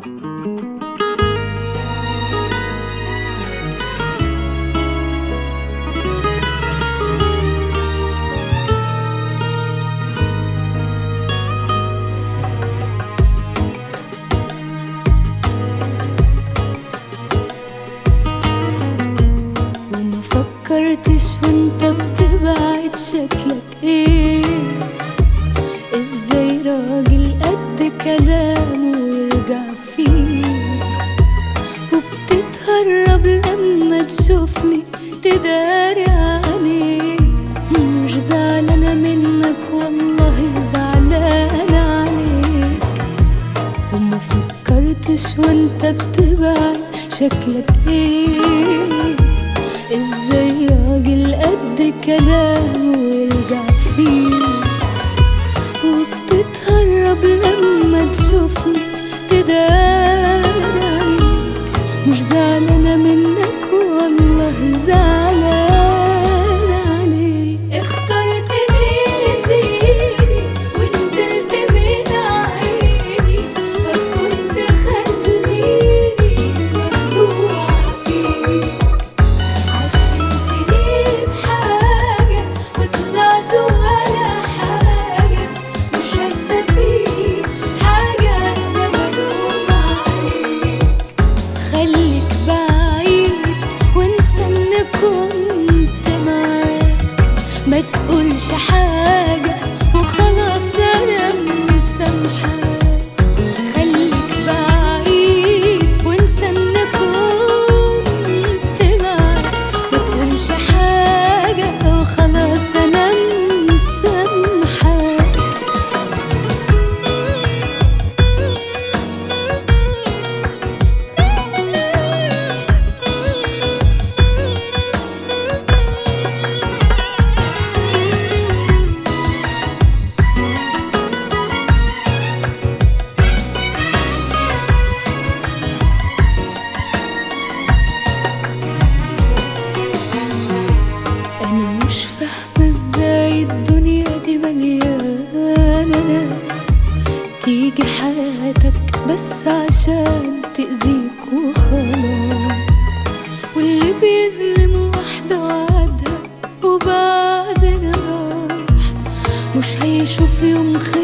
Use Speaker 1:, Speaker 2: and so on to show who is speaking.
Speaker 1: وما فكرتش وانت بتبعد شكلك ايه ازاي راجل قد كلامه ويرجع فيه وبتتهرب لما تشوفني تداري عليه مش زعلانة منك والله زعلانة عليك وما فكرتش وانت بتبعد شكلك ايه ازاي راجل قد كلامه ويرجع فيه وبتتهرب لما تشوفني تداري عليك مش زعلانة منك والله زعلانة عليك اخترت تأذيني ونزلت من عيني فكنت خليني مفتوحة فيك عشمتني بحاجة وطلعت ولا حاجة مش هستفيد حاجة أنا ملوم عليك خليك بعيد وانسى إني كنت معاك ما تقولش حاجة وخلاص أنا مسامحاك خليك بعيد وانسى إني كنت معاك ما تقولش حاجة وخلاص أنا مسامحاك أنا مش فاهمة ازاي الدنيا دي مليانة ناس تيجي حياتك بس عشان تأذيك وخلاص واللي بيظلم واحدة وعدها وبعدين راح مش هيشوف يوم خير